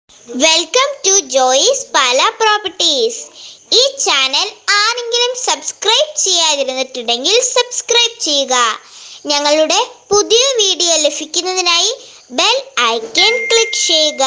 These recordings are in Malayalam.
welcome to Joys Pala properties ഈ ചാനൽ ആരെങ്കിലും സബ്സ്ക്രൈബ് ചെയ്യാതിരുന്നിട്ടുണ്ടെങ്കിൽ സബ്സ്ക്രൈബ് ചെയ്യുക ഞങ്ങളുടെ പുതിയ വീഡിയോ ലഭിക്കുന്നതിനായി ബെൽ ഐക്കൺ ക്ലിക്ക് ചെയ്യുക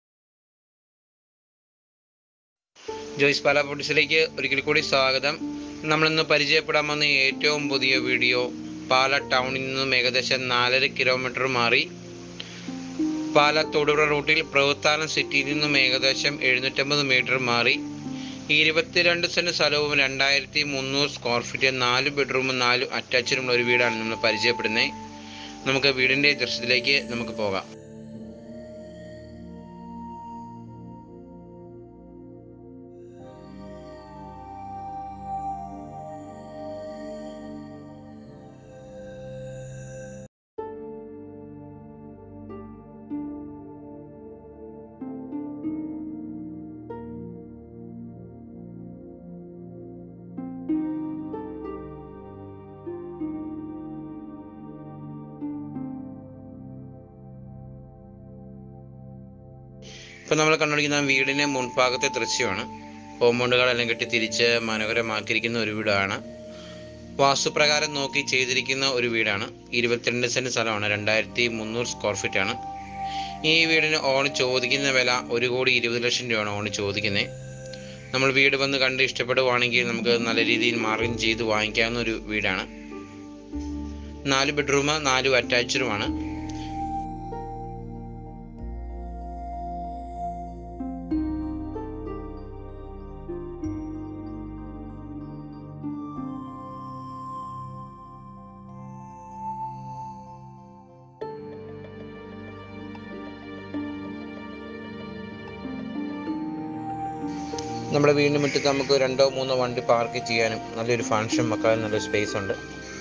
ജോയ്സ് പാല പൊട്ടിസിലേക്ക് ഒരിക്കൽ കൂടി സ്വാഗതം നമ്മളിന്ന് പരിചയപ്പെടാൻ വന്ന ഏറ്റവും പുതിയ വീഡിയോ പാല ടൗണിൽ നിന്നും ഏകദേശം നാലര കിലോമീറ്റർ മാറി പാല തൊടുപുഴ റൂട്ടിൽ പ്രവത്താനം സിറ്റിയിൽ നിന്നും ഏകദേശം എഴുന്നൂറ്റമ്പത് മീറ്റർ മാറി ഇരുപത്തിരണ്ട് സെൻറ്റ് സ്ഥലവും രണ്ടായിരത്തി മുന്നൂറ് സ്ക്വയർ ഫീറ്റ് നാല് ബെഡ്റൂമും നാല് അറ്റാച്ചഡുമുള്ള ഒരു വീടാണ് നമ്മൾ പരിചയപ്പെടുന്നത് നമുക്ക് വീടിൻ്റെ ദൃശ്യത്തിലേക്ക് നമുക്ക് പോകാം ഇപ്പം നമ്മൾ കണ്ടുപിടിക്കുന്ന വീടിൻ്റെ മുൻഭാഗത്തെ ദൃശ്യമാണ് കോമ്പൗണ്ടുകളെല്ലാം കെട്ടി തിരിച്ച് മനോഹരമാക്കിയിരിക്കുന്ന ഒരു വീടാണ് വാസ്തുപ്രകാരം നോക്കി ചെയ്തിരിക്കുന്ന ഒരു വീടാണ് ഇരുപത്തിരണ്ട് സെൻറ്റ് സ്ഥലമാണ് രണ്ടായിരത്തി മുന്നൂറ് സ്ക്വയർ ഫീറ്റ് ആണ് ഈ വീടിന് ഓൺ ചോദിക്കുന്ന വില ഒരു കോടി ഇരുപത് ലക്ഷം രൂപയാണ് ഓൺ ചോദിക്കുന്നത് നമ്മൾ വീട് വന്ന് കണ്ട് ഇഷ്ടപ്പെടുവാണെങ്കിൽ നമുക്ക് നല്ല രീതിയിൽ മാർഗം ചെയ്ത് വാങ്ങിക്കാവുന്ന ഒരു വീടാണ് നാല് ബെഡ്റൂം നാലും അറ്റാച്ചഡുമാണ് നമ്മുടെ വീടിന് മുറ്റത്ത് നമുക്ക് രണ്ടോ മൂന്നോ വണ്ടി പാർക്ക് ചെയ്യാനും നല്ലൊരു ഫങ്ഷൻ വെക്കാനും നല്ലൊരു സ്പേസ് ഉണ്ട്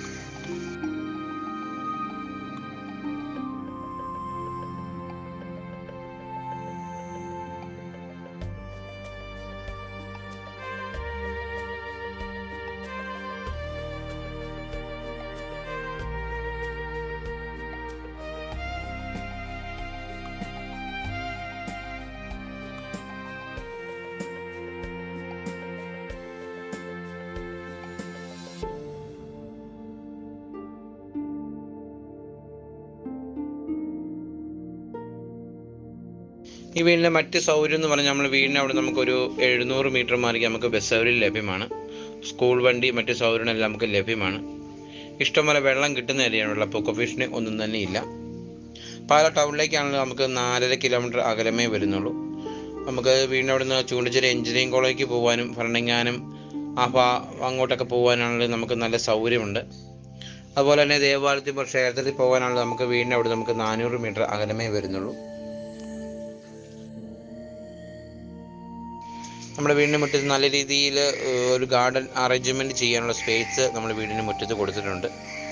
ഈ വീടിൻ്റെ മറ്റ് സൗകര്യം എന്ന് പറഞ്ഞാൽ നമ്മൾ വീടിന് അവിടെ നമുക്കൊരു എഴുന്നൂറ് മീറ്റർ മാറി നമുക്ക് ബസ് സൗകര്യം ലഭ്യമാണ് സ്കൂൾ വണ്ടി മറ്റ് സൗകര്യങ്ങളെല്ലാം നമുക്ക് ലഭ്യമാണ് ഇഷ്ടംപോലെ വെള്ളം കിട്ടുന്ന ഏരിയയാണ് വെള്ളപ്പൊക്ക ഭീഷണി ഒന്നും തന്നെ ഇല്ല പാല ടൗണിലേക്കാണെങ്കിൽ നമുക്ക് നാലര കിലോമീറ്റർ അകലമേ വരുന്നുള്ളൂ നമുക്ക് വീടിൻ്റെ അവിടെ നിന്ന് ചൂണ്ടിച്ചിരി എഞ്ചിനീയറിംഗ് കോളേജിലേക്ക് പോകാനും ഭരണങ്ങാനം ആ ഭാ അങ്ങോട്ടൊക്കെ പോകാനാണെങ്കിൽ നമുക്ക് നല്ല സൗകര്യമുണ്ട് അതുപോലെ തന്നെ ദേവാലയത്തിൽ ക്ഷേത്രത്തിൽ പോകാനാണെങ്കിൽ നമുക്ക് വീടിൻ്റെ അവിടെ നമുക്ക് നാനൂറ് മീറ്റർ അകലമേ വരുന്നുള്ളൂ നമ്മുടെ വീടിന് മുറ്റത്ത് നല്ല രീതിയിൽ ഒരു ഗാർഡൻ അറേഞ്ച്മെൻറ്റ് ചെയ്യാനുള്ള സ്പേസ് നമ്മുടെ വീടിന് മുറ്റത്ത് കൊടുത്തിട്ടുണ്ട്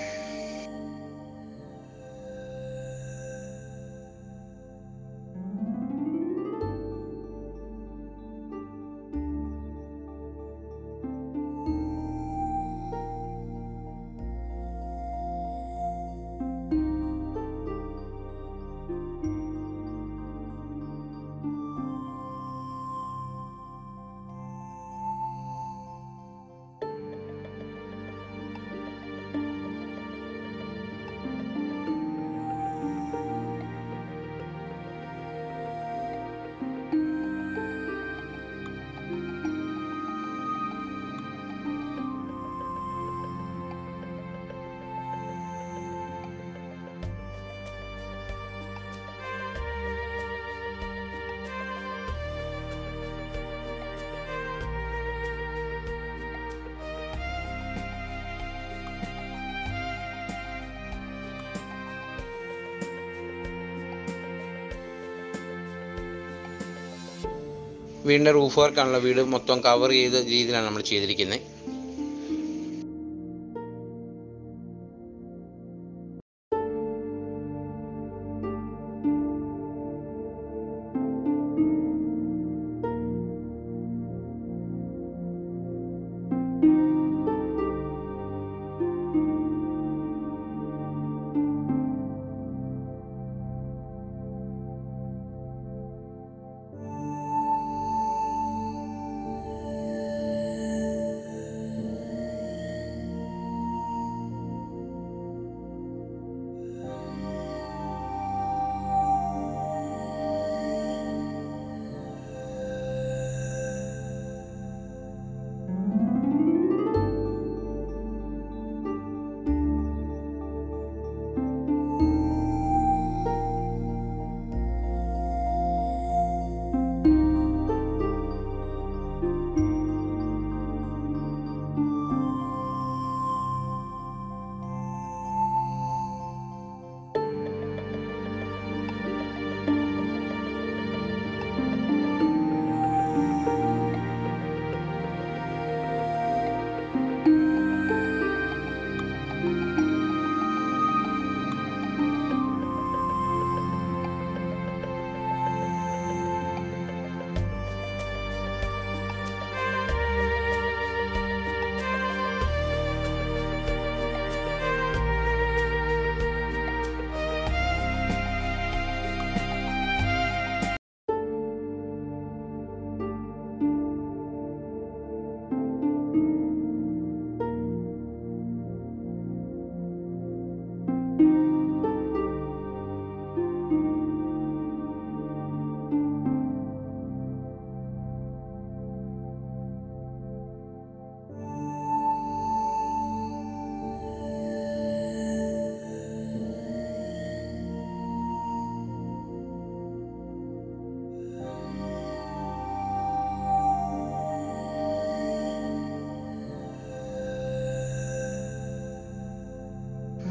വീടിൻ്റെ റൂഫ് വർക്കാണല്ലോ വീട് മൊത്തം കവർ ചെയ്ത രീതിയിലാണ് നമ്മൾ ചെയ്തിരിക്കുന്നത്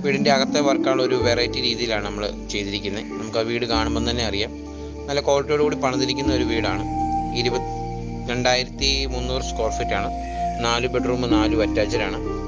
വീടിൻ്റെ അകത്തെ വർക്കാണ് ഒരു വെറൈറ്റി രീതിയിലാണ് നമ്മൾ ചെയ്തിരിക്കുന്നത് നമുക്ക് ആ വീട് കാണുമ്പം തന്നെ അറിയാം നല്ല ക്വാളിറ്റിയോട് കൂടി പണിതിരിക്കുന്ന ഒരു വീടാണ് ഇരുപത് രണ്ടായിരത്തി മുന്നൂറ് സ്ക്വയർ ഫീറ്റ് ആണ് നാല് ബെഡ്റൂം നാലും അറ്റാച്ച്ഡ് ആണ്